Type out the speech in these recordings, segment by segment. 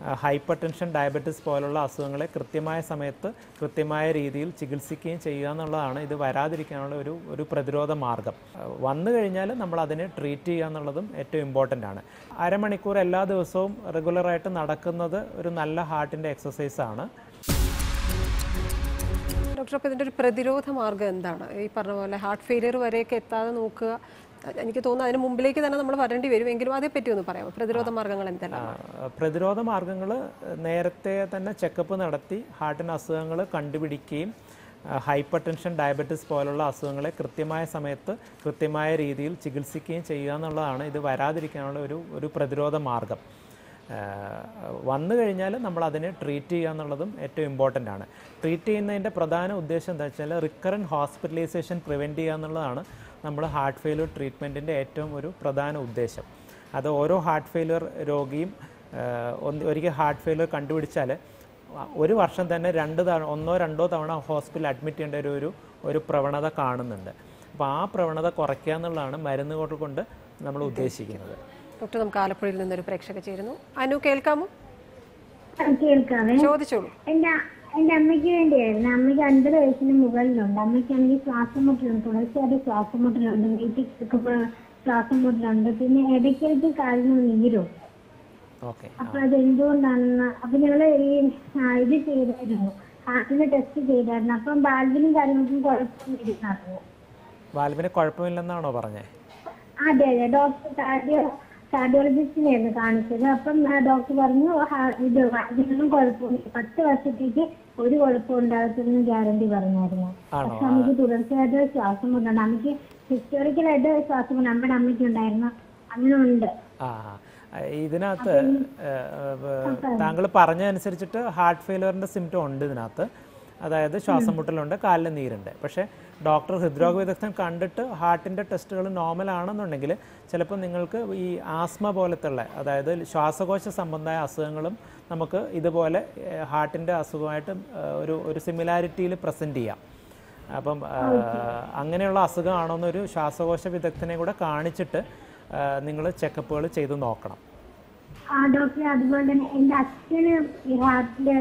Hyper tension diabetes പോലുള്ള അസുഖങ്ങളെ കൃത്യമായ സമയത്ത് കൃത്യമായ രീതിയിൽ ചികിത്സിക്കുകയും ചെയ്യുക എന്നുള്ളതാണ് ഇത് വരാതിരിക്കാനുള്ള ഒരു ഒരു പ്രതിരോധ മാർഗം അഹ് വന്നു കഴിഞ്ഞാൽ നമ്മൾ അതിനെ ട്രീറ്റ് ചെയ്യുക എന്നുള്ളതും ഏറ്റവും ഇമ്പോർട്ടൻ്റ് ആണ് അരമണിക്കൂർ എല്ലാ ദിവസവും റെഗുലറായിട്ട് നടക്കുന്നത് ഒരു നല്ല ഹാർട്ടിൻ്റെ എക്സസൈസ് ആണ് ഡോക്ടർ അപ്പോൾ ഇതിൻ്റെ ഒരു പ്രതിരോധ മാർഗ്ഗം എന്താണ് ഈ പറഞ്ഞ പോലെ ഹാർട്ട് ഫെയിലിയർ വരെയൊക്കെ എത്താതെ നോക്കുക എനിക്ക് തോന്നുന്നു അതിന് മുമ്പിലേക്ക് തന്നെ നമ്മൾ വരേണ്ടി വരും എങ്കിലും അതേപ്പറ്റി ഒന്ന് പറയാമോ പ്രതിരോധ മാർഗ്ഗങ്ങൾ എന്തെല്ലാം ആ, പ്രതിരോധ മാർഗങ്ങൾ നേരത്തെ തന്നെ ചെക്കപ്പ് നടത്തി ഹാർട്ടിന് അസുഖങ്ങൾ കണ്ടുപിടിക്കുകയും ഹൈപ്പർ ടെൻഷൻ ഡയബറ്റിസ് പോലുള്ള അസുഖങ്ങളെ കൃത്യമായ സമയത്ത് കൃത്യമായ രീതിയിൽ ചികിത്സിക്കുകയും ചെയ്യുക എന്നുള്ളതാണ് ഇത് വരാതിരിക്കാനുള്ള ഒരു ഒരു പ്രതിരോധ മാർഗം ആ, വന്നു കഴിഞ്ഞാൽ നമ്മൾ അതിനെ ട്രീറ്റ് ചെയ്യുക എന്നുള്ളതും ഏറ്റവും ഇമ്പോർട്ടൻ്റ് ആണ് ട്രീറ്റ് ചെയ്യുന്നതിൻ്റെ പ്രധാന ഉദ്ദേശം എന്താ വെച്ചാൽ റിക്കറൻറ്റ് ഹോസ്പിറ്റലൈസേഷൻ പ്രിവെൻറ്റ് ചെയ്യുക എന്നുള്ളതാണ് നമ്മൾ ഹാർട്ട് ഫെയിലിയർ ട്രീറ്റ്മെൻറ്റിൻ്റെ ഏറ്റവും ഒരു പ്രധാന ഉദ്ദേശം അത് ഓരോ ഹാർട്ട് ഫെയിലിയർ രോഗിയും ആ, ഒന്ന് ഒരിക്കൽ ഹാർട്ട് ഫെയിലിയർ കണ്ടുപിടിച്ചാൽ ഒരു വർഷം തന്നെ രണ്ട് തവണ ഒന്നോ രണ്ടോ തവണ ഹോസ്പിറ്റലിൽ അഡ്മിറ്റ് ചെയ്യേണ്ട ഒരു ഒരു ഒരു പ്രവണത കാണുന്നുണ്ട് അപ്പോൾ ആ പ്രവണത കുറയ്ക്കുക എന്നുള്ളതാണ് മരുന്നുകൾ കൊണ്ട് നമ്മൾ ഉദ്ദേശിക്കുന്നത് ഡോക്ടർ നമുക്ക് ആലപ്പുഴയിൽ നിന്നൊരു പ്രേക്ഷക ചേരുന്നു അനു കേൾക്കാമോ ആ, കേൾക്കാവേ ചോദിച്ചോളൂ എന്റെ എന്റെ അമ്മയ്ക്ക് വേണ്ടിയായിരുന്നു അമ്മയ്ക്ക് അൻപത് വയസ്സിന് മുകളിലുണ്ട് അമ്മയ്ക്കാണെങ്കിൽ ശ്വാസം മുട്ടലുണ്ട് തുടർച്ചയായിട്ട് ശ്വാസം മുട്ടലുണ്ട് വീട്ടിൽ കിടക്കുമ്പോൾ ശ്വാസം മുട്ടലുണ്ട് പിന്നെ ഇടയ്ക്കിടയ്ക്ക് കാലിന് നീരും ഓക്കെ അപ്പൊ അത് എന്തുകൊണ്ടാണെന്ന് അപ്പൊ ഞങ്ങള് ഈ ആ, ഇത് ചെയ്തായിരുന്നു ഹാർട്ടിന് ടെസ്റ്റ് ചെയ്തായിരുന്നു അപ്പം ബാൽബിനും കാര്യങ്ങൾക്കും കുഴപ്പമൊന്നും വാൽവിന് കുഴപ്പമില്ലെന്നാണോ പറഞ്ഞത് അതെ അതെ ഡോക്ടർ കാർഡിയോ കാർഡിയോളജിസ്റ്റിനെയായിരുന്നു കാണിച്ചത് അപ്പം ആ, ഡോക്ടർ പറഞ്ഞു ഹാ- ഇത് ഇതിനൊന്നും കുഴപ്പമൊന്നുമില്ല പത്ത് വർഷത്തേക്ക് ഒരു കുഴപ്പം ഉണ്ടാകത്തില്ലെന്ന് ഗ്യാരണ്ടി പറഞ്ഞായിരുന്നു ആണോ? പക്ഷെ നമുക്ക് തുടർച്ചയായിട്ട് ശ്വാസം മുട്ടുണ്ട് അമ്മയ്ക്ക് ഹിസ്റ്റോറിക്കലായിട്ട് ശ്വാസം മുണ്ട് നമ്മുടെ അമ്മയ്ക്ക് ഉണ്ടായിരുന്നു അങ്ങനെ ഉണ്ട് ആ ആ. ഇതിനകത്ത് താങ്കൾ പറഞ്ഞതനുസരിച്ചിട്ട് ഹാർട്ട് ഫെയിലിയറിൻ്റെ സിംറ്റം ഉണ്ട് ഇതിനകത്ത് അതായത് ശ്വാസം മുട്ടലുണ്ട് കാലിൽ നീരുണ്ട് പക്ഷേ ഡോക്ടർ ഹൃദ്രോഗ വിദഗ്ധൻ കണ്ടിട്ട് ഹാർട്ടിൻ്റെ ടെസ്റ്റുകൾ നോർമൽ ആണെന്നുണ്ടെങ്കിൽ ചിലപ്പോൾ നിങ്ങൾക്ക് ഈ ആസ്മ പോലത്തുള്ള അതായത് ശ്വാസകോശ സംബന്ധമായ അസുഖങ്ങളും നമുക്ക് ഇതുപോലെ ഹാർട്ടിൻ്റെ അസുഖമായിട്ട് ഏഹ്, ഒരു ഒരു സിമിലാരിറ്റിയിൽ പ്രസൻറ്റ് ചെയ്യാം അപ്പം ആ, അങ്ങനെയുള്ള അസുഖമാണോന്നൊരു ശ്വാസകോശ വിദഗ്ധനെ കൂടെ കാണിച്ചിട്ട് നിങ്ങൾ ചെക്കപ്പുകൾ ചെയ്ത് നോക്കണം ആ ഡോക്ടർ അതുപോലെ തന്നെ എന്റെ അച്ഛന് ഈ ഹാർട്ടിന്റെ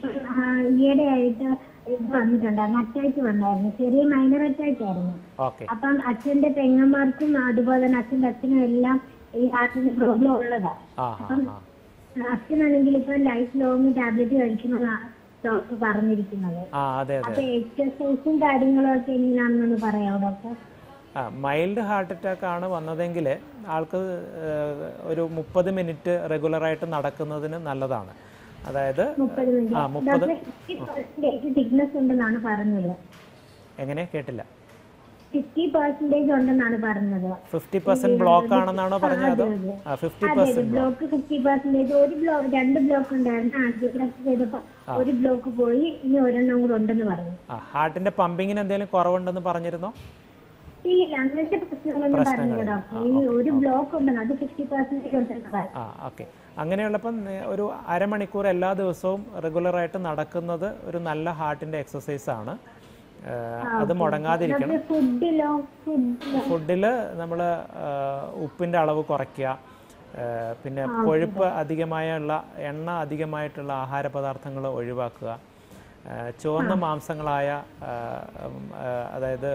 ഈയിടെ ആയിട്ട് ഇത് വന്നിട്ടുണ്ടായിരുന്നു അറ്റാക്ക് വന്നായിരുന്നു ചെറിയ മൈനർ അറ്റാക്ക് ആയിരുന്നു ഓക്കെ അപ്പം അച്ഛന്റെ പെങ്ങന്മാർക്കും അതുപോലെ തന്നെ അച്ഛന്റെ അച്ഛനും എല്ലാം ഈ ഹാർട്ടിന്റെ പ്രോബ്ലം ഉള്ളതാ ആ ആ ആ അച്ഛനാണെങ്കിൽ ഇപ്പൊ ലൈഫ് ലോങ് ടാബ്ലറ്റ് കഴിക്കുന്നതാണ് ഡോക്ടർ പറഞ്ഞിരിക്കുന്നത് ആ അതെ അതെ അപ്പൊ എക്സസൈസും കാര്യങ്ങളും ഒക്കെ എങ്ങനെയാണെന്നൊന്ന് പറയാമോ ഡോക്ടർ ആ മൈൽഡ് ഹാർട്ട് അറ്റാക്ക് ആണ് വന്നതെങ്കിൽ ആൾക്ക് ഏഹ്, ഒരു മുപ്പത് മിനിറ്റ് റെഗുലറായിട്ട് നടക്കുന്നതിന് നല്ലതാണ് അതായത് മുപ്പത് മിനിറ്റ് ആ മുപ്പത് ഡോക്ടർ ഫിഫ്റ്റി പെർസെന്റേജ് തിക്നെസ് ഉണ്ടെന്നാണ് പറഞ്ഞത് എങ്ങനെ കേട്ടില്ല ഫിഫ്റ്റി പെർസെന്റേജ് ഉണ്ടെന്നാണ് പറഞ്ഞത് ഫിഫ്റ്റി പെർസെന്റ് ബ്ലോക്ക് ആണെന്നാണോ പറഞ്ഞത് അതോ ആ ഫിഫ്റ്റി അതെ പെർസെന്റ് ബ്ലോക്ക് ഫിഫ്റ്റി പെർസെന്റേജ് ഒരു ബ്ലോക്ക് രണ്ട് ബ്ലോക്ക് ഉണ്ടായിരുന്നു ആൻജിയോഗ്രാഫി ചെയ്തപ്പോ ഒരു ബ്ലോക്ക് പോയി ഇനി ഒരെണ്ണം കൂടെ ഉണ്ടെന്ന് പറഞ്ഞു ആ ഹാർട്ടിന്റെ പമ്പിങ്ങിന് എന്തെങ്കിലും കുറവുണ്ടെന്ന് പറഞ്ഞിരുന്നോ ഇല്ല അങ്ങനത്തെ പ്രശ്നങ്ങളൊന്നും പറഞ്ഞില്ല ഡോക്ടർ ഈ ഒരു ബ്ലോക്ക് ഉണ്ടെന്ന് അത് ഫിഫ്റ്റി പെർസെന്റേജ് ഉണ്ടെന്ന് പറഞ്ഞു ആ ഓക്കെ അങ്ങനെയുള്ളപ്പം നേ- ഒരു അരമണിക്കൂർ എല്ലാ ദിവസവും റെഗുലറായിട്ട് നടക്കുന്നത് ഒരു നല്ല ഹാർട്ടിൻ്റെ എക്സസൈസ് ആണ് ഏഹ്, അത് മുടങ്ങാതിരിക്കണം ഫുഡിലോ ഫുഡിലോ ഫുഡിൽ നമ്മൾ ഉപ്പിൻ്റെ അളവ് കുറയ്ക്കുക ഏഹ്, പിന്നെ കൊഴുപ്പ് അധികമായുള്ള എണ്ണ അധികമായിട്ടുള്ള ആഹാര പദാർത്ഥങ്ങൾ ഒഴിവാക്കുക ഏഹ്, ചുവന്ന മാംസങ്ങളായ ഏഹ്, ഉം, ഏഹ്, അതായത്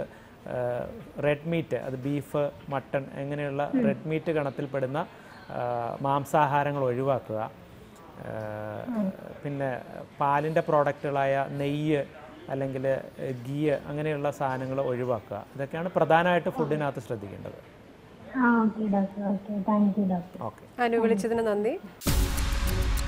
റെഡ് മീറ്റ് അത് ബീഫ് മട്ടൺ എങ്ങനെയുള്ള റെഡ് മീറ്റ് ഗണത്തിൽപ്പെടുന്ന ഏഹ്, മാംസാഹാരങ്ങൾ ഒഴിവാക്കുക ഏഹ്, പിന്നെ പാലിൻ്റെ പ്രോഡക്റ്റുകളായ നെയ്യ് അല്ലെങ്കിൽ ഗീ അങ്ങനെയുള്ള സാധനങ്ങൾ ഒഴിവാക്കുക ഇതൊക്കെയാണ് പ്രധാനമായിട്ട് ഫുഡിനകത്ത് ശ്രദ്ധിക്കേണ്ടത് ആ okay doctor okay thank you doctor okay Anu വിളിച്ചതിന് നന്ദി